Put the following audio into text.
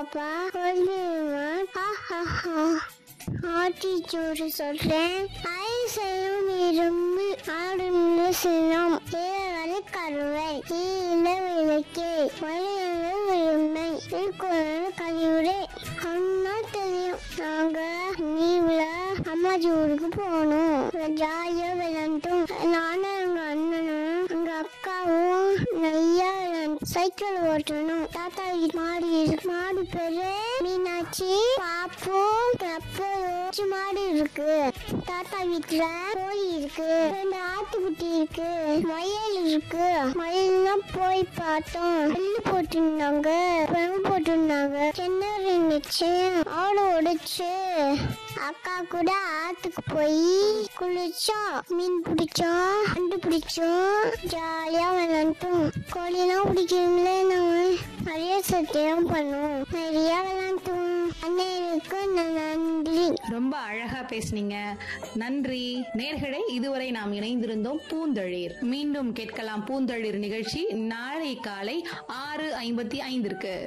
பாப்பா சொல்லுமா ஆட்டிச்சூடு சொல்றேன் ஐ செய்யும் இரும்பு ஆடுன்னு சினம் ஏழு கருவை ஈழ விளக்கே வழியது விரும்பை குழந்தை கழிவுரை அண்ணா தெரியும் நாங்க நீவுல அம்மாச்சி ஊருக்கு போகணும் ஜாலியா விளையாண்டோம் நானும் எங்க அண்ணனும் எங்க அக்காவும் நிறைய சைக்கிள் ஓட்டணும் தாத்தா வீட்டு மாடு இருக்கு மாடு பேரு மீனாட்சி பாப்பு தப்பு மாடு இருக்கு தாத்தா வீட்டுல கோழி இருக்கு ரெண்டு ஆட்டுக்குட்டி இருக்கு மயில் இருக்கு மயில்லாம் போய் பார்த்தோம் நெல்லு போட்டிருந்தாங்க பெண் போட்டிருந்தாங்க கிணறு இருந்துச்சு ஆடு உடைச்சு அக்கா கூட ஆத்துக்கு போய் குளிச்சோம் மீன் பிடிச்சோம் அண்டு பிடிச்சோம் ஜாலியா விளையாண்டோம் கோழிலாம் பிடிக்கிறீங்களே நாங்க நிறைய சத்தியம் பண்ணுவோம் நிறைய விளையாண்டோம் அண்ணனுக்கு நன்றி ரொம்ப அழகா பேசுனீங்க நன்றி நேர்களே இதுவரை நாம் இணைந்திருந்தோம் பூந்தளிர் மீண்டும் கேட்கலாம் பூந்தளிர் நிகழ்ச்சி நாளை காலை ஆறு ஐம்பத்தி ஐந்திற்கு